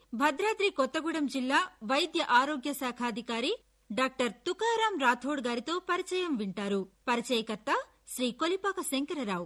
భద్రాద్రి కొత్తగూడెం జిల్లా వైద్య ఆరోగ్య శాఖాధికారి డాక్టర్ తుకారాం రాథోడ్ గారితో పరిచయం వింటారు పరిచయకర్త శ్రీ కొలిపాక శంకరరావు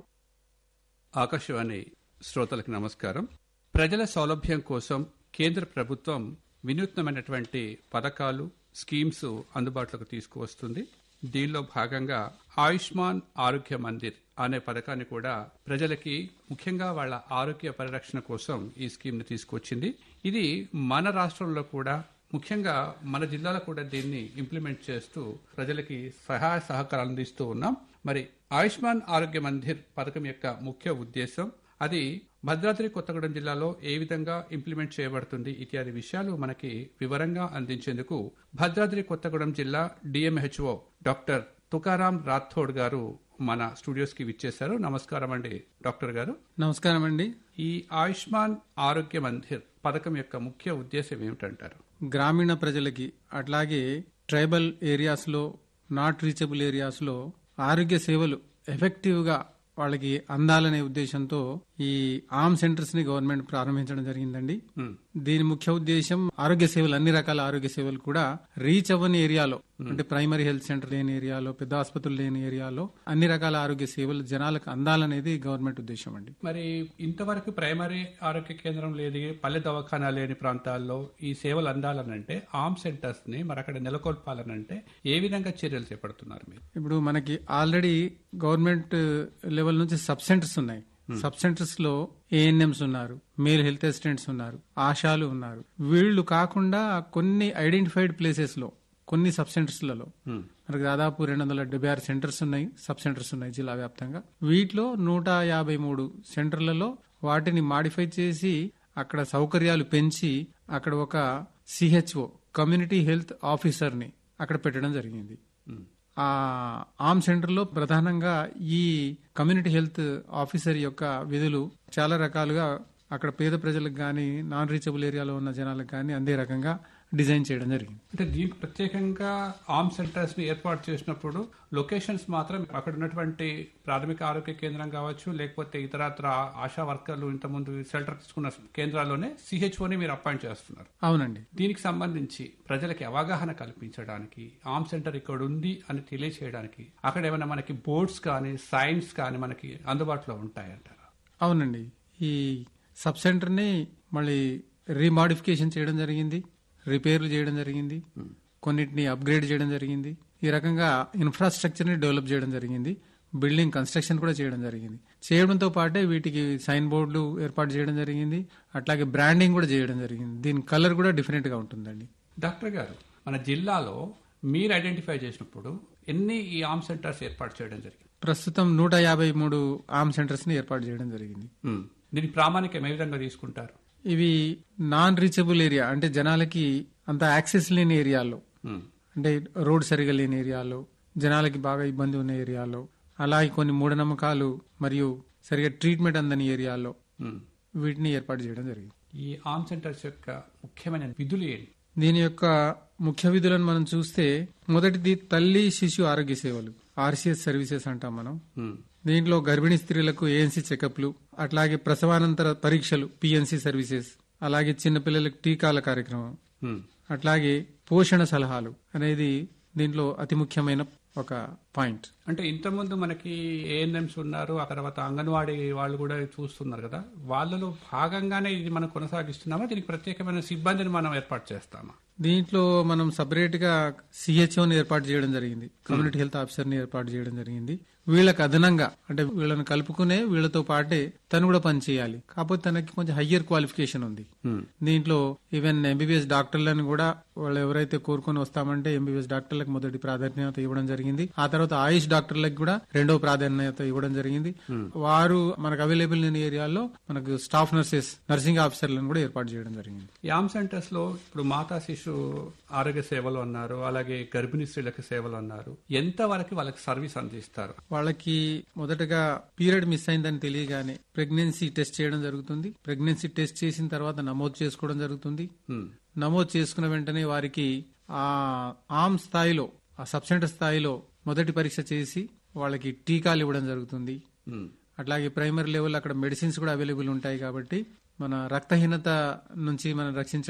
ఆకాశవాణి శ్రోతలకు నమస్కారం ప్రజల సౌలభ్యం కోసం కేంద్ర ప్రభుత్వం వినూత్నమైనటువంటి పథకాలు స్కీమ్స్ అందుబాటులోకి తీసుకువస్తుంది దీనిలో భాగంగా ఆయుష్మాన్ ఆరోగ్య మందిర్ అనే పథకాన్ని కూడా ప్రజలకి ముఖ్యంగా వాళ్ళ ఆరోగ్య పరిరక్షణ కోసం ఈ స్కీమ్ ని తీసుకొచ్చింది ఇది మన రాష్ట్రంలో కూడా ముఖ్యంగా మన జిల్లాలో కూడా దీన్ని ఇంప్లిమెంట్ చేస్తూ ప్రజలకి సహాయ సహకారాలు అందిస్తూ ఉన్నాం మరి ఆయుష్మాన్ ఆరోగ్య మందిర్ పథకం యొక్క ముఖ్య ఉద్దేశం అది భద్రాద్రి కొత్తగూడెం జిల్లాలో ఏ విధంగా ఇంప్లిమెంట్ చేయబడుతుంది ఇత్యాది విషయాలు మనకి వివరంగా అందించేందుకు భద్రాద్రి కొత్తగూడెం జిల్లా డిఎంహెచ్ఓ డాక్టర్ తుకారాం రాథోడ్ గారు మన స్టూడియోస్ కి విచ్చేశారు నమస్కారం అండి డాక్టర్ గారు నమస్కారం అండి ఈ ఆయుష్మాన్ ఆరోగ్య మందిర్ పథకం యొక్క ముఖ్య ఉద్దేశం ఏమిటంటారు గ్రామీణ ప్రజలకి అట్లాగే ట్రైబల్ ఏరియాస్లో నాట్ రీచబుల్ ఏరియాస్లో ఆరోగ్య సేవలు ఎఫెక్టివ్గా వాళ్ళకి అందాలనే ఉద్దేశంతో ఈ ఆమ్ సెంటర్స్ ని గవర్నమెంట్ ప్రారంభించడం జరిగిందండి Hmm. దీని ముఖ్య ఉద్దేశం ఆరోగ్య సేవలు అన్ని రకాల ఆరోగ్య సేవలు కూడా రీచ్ అవ్వని ఏరియాలో అంటే ప్రైమరీ హెల్త్ సెంటర్ లేని ఏరియాలో పెద్ద ఆసుపత్రులు లేని ఏరియాలో అన్ని రకాల ఆరోగ్య సేవలు జనాలకు అందాలనేది గవర్నమెంట్ ఉద్దేశం అండి మరి ఇంతవరకు ప్రైమరీ ఆరోగ్య కేంద్రం లేని పల్లె దవాఖానా లేని ప్రాంతాల్లో ఈ సేవలు అందాలనంటే ఆమ్ సెంటర్స్ ని మరి అక్కడ నెలకొల్పాలనంటే ఏ విధంగా చర్యలు చేపడుతున్నారు మీరు ఇప్పుడు మనకి ఆల్రెడీ గవర్నమెంట్ లెవెల్ నుంచి సబ్ సెంటర్స్ ఉన్నాయి సబ్ సెంటర్స్ లో ఏఎన్ఎంస్ ఉన్నారు మేల్ హెల్త్ అసిస్టెంట్స్ ఉన్నారు ఆశాలు ఉన్నారు వీళ్ళు కాకుండా కొన్ని ఐడెంటిఫైడ్ ప్లేసెస్ లో కొన్ని సబ్ సెంటర్స్లలో Hmm. మనకు దాదాపు రెండు వందల డెబ్బై ఆరు సెంటర్స్ ఉన్నాయి సబ్ సెంటర్స్ ఉన్నాయి జిల్లా వ్యాప్తంగా వీటిలో నూట యాభై మూడు సెంటర్లలో వాటిని మాడిఫై చేసి అక్కడ సౌకర్యాలు పెంచి అక్కడ ఒక సిహెచ్ఓ కమ్యూనిటీ హెల్త్ ఆఫీసర్ ని అక్కడ పెట్టడం జరిగింది Hmm. ఆ ఆమ్ సెంటర్లో ప్రధానంగా ఈ కమ్యూనిటీ హెల్త్ ఆఫీసర్ యొక్క విధులు చాలా రకాలుగా అక్కడ పేద ప్రజలకు కానీ నాన్ రీచబుల్ ఏరియాలో ఉన్న జనాలకు కానీ అందే రకంగా డిజైన్ చేయడం జరిగింది అంటే దీనికి ప్రత్యేకంగా ఆమ్ సెంటర్స్ ని ఏర్పాటు చేసినప్పుడు లొకేషన్స్ మాత్రం అక్కడ ఉన్నటువంటి ప్రాథమిక ఆరోగ్య కేంద్రం కావచ్చు లేకపోతే ఇతరత్ర ఆశా వర్కర్లు ఇంతకుముందు షెల్టర్ తీసుకున్న కేంద్రాల్లోనే సిహెచ్ఓని మీరు అపాయింట్ చేస్తున్నారు అవునండి దీనికి సంబంధించి ప్రజలకి అవగాహన కల్పించడానికి ఆమ్ సెంటర్ ఇక్కడ ఉంది అని తెలియచేయడానికి అక్కడ ఏమైనా మనకి బోర్డ్స్ కానీ సైన్స్ కానీ మనకి అందుబాటులో ఉంటాయంటారా అవునండి ఈ సబ్ సెంటర్ని మళ్ళీ రీమాడిఫికేషన్ చేయడం జరిగింది రిపేర్లు చేయడం జరిగింది కొన్నిటిని అప్గ్రేడ్ చేయడం జరిగింది ఈ రకంగా ఇన్ఫ్రాస్ట్రక్చర్ని డెవలప్ చేయడం జరిగింది బిల్డింగ్ కన్స్ట్రక్షన్ కూడా చేయడం జరిగింది చేయడంతో పాటే వీటికి సైన్ బోర్డులు ఏర్పాటు చేయడం జరిగింది అట్లాగే బ్రాండింగ్ కూడా చేయడం జరిగింది దీని కలర్ కూడా డిఫరెంట్ గా ఉంటుందండి డాక్టర్ గారు మన జిల్లాలో మీరు ఐడెంటిఫై చేసినప్పుడు ఎన్ని ఈ ఆమ్ సెంటర్స్ ఏర్పాటు చేయడం జరిగింది ప్రస్తుతం నూట యాభై మూడు ఆర్మ్ సెంటర్స్ ని ఏర్పాటు చేయడం జరిగింది ఉమ్. దీని ప్రామాణికం ఏ విధంగా తీసుకుంటారు ఇవి నాన్ రీచబుల్ ఏరియా అంటే జనాలకి అంత యాక్సెస్ లేని ఏరియాలో ఉమ్. అంటే రోడ్ సరిగా లేని ఏరియాలో జనాలకి బాగా ఇబ్బంది ఉన్న ఏరియాలో అలాగే కొన్ని మూఢనమ్మకాలు మరియు సరిగా ట్రీట్మెంట్ అందని ఏరియాలో ఉమ్. వీటిని ఏర్పాటు చేయడం జరిగింది ఈ ఆమ్ సెంటర్స్ యొక్క ముఖ్యమైన విధులు ఏంటి దీని యొక్క ముఖ్య విధులను మనం చూస్తే మొదటిది తల్లి శిశు ఆరోగ్య సేవలు ఆర్సీఎస్ సర్వీసెస్ అంటాం మనం ఉమ్. దీంట్లో గర్భిణీ స్త్రీలకు ఏఎన్సీ చెకప్లు అట్లాగే ప్రసవానంతర పరీక్షలు పిఎన్సీ సర్వీసెస్ అలాగే చిన్నపిల్లలకు టీకాల కార్యక్రమం ఉమ్. అట్లాగే పోషణ సలహాలు అనేది దీంట్లో అతి ముఖ్యమైన ఒక పాయింట్ అంటే ఇంతకుముందు మనకి ఏఎన్ఎంస్ ఉన్నారు ఆ తర్వాత అంగన్వాడీ వాళ్ళు కూడా చూస్తున్నారు కదా వాళ్ళలో భాగంగానే ఇది మనం కొనసాగిస్తున్నామా దీనికి ప్రత్యేకమైన సిబ్బందిని మనం ఏర్పాటు చేస్తామా దీంట్లో మనం సపరేట్ గా సిహెచ్ఓని ఏర్పాటు చేయడం జరిగింది కమ్యూనిటీ హెల్త్ ఆఫీసర్ ని ఏర్పాటు చేయడం జరిగింది వీళ్ళకి అదనంగా అంటే వీళ్ళని కలుపుకునే వీళ్ళతో పాటే తను కూడా పనిచేయాలి కాకపోతే తనకి కొంచెం హయ్యర్ క్వాలిఫికేషన్ ఉంది ఉమ్. దీంట్లో ఈవెన్ ఎంబీబీఎస్ డాక్టర్లను కూడా వాళ్ళు ఎవరైతే కోరుకొని వస్తామంటే ఎంబీబీఎస్ డాక్టర్లకు మొదటి ప్రాధాన్యత ఇవ్వడం జరిగింది ఆ తర్వాత ఆయుష్ డాక్టర్లకు కూడా రెండో ప్రాధాన్యత ఇవ్వడం జరిగింది వారు మనకు అవైలబుల్ లేని ఏరియాల్లో మనకు స్టాఫ్ నర్సెస్ నర్సింగ్ ఆఫీసర్లను కూడా ఏర్పాటు చేయడం జరిగింది యామ్ సెంటర్స్ లో ఇప్పుడు మాతా శిశు ఆరోగ్య సేవలు అన్నారు అలాగే గర్భిణీ స్త్రీలకు సేవలు అన్నారు ఎంత వరకు వాళ్ళకి సర్వీస్ అందిస్తారు వాళ్ళకి మొదటగా పీరియడ్ మిస్ అయిందని తెలియగానే ప్రెగ్నెన్సీ టెస్ట్ చేయడం జరుగుతుంది ప్రెగ్నెన్సీ టెస్ట్ చేసిన తర్వాత నమోదు చేసుకోవడం జరుగుతుంది ఉమ్. నమోదు చేసుకున్న వెంటనే వారికి ఆ ఆమ్ స్థాయిలో ఆ సబ్ సెంటర్ స్థాయిలో మొదటి పరీక్ష చేసి వాళ్ళకి టీకాలు ఇవ్వడం జరుగుతుంది ఉమ్. అట్లాగే ప్రైమరీ లెవెల్ అక్కడ మెడిసిన్స్ కూడా అవైలబుల్ ఉంటాయి కాబట్టి మన రక్తహీనత నుంచి మనం రక్షించ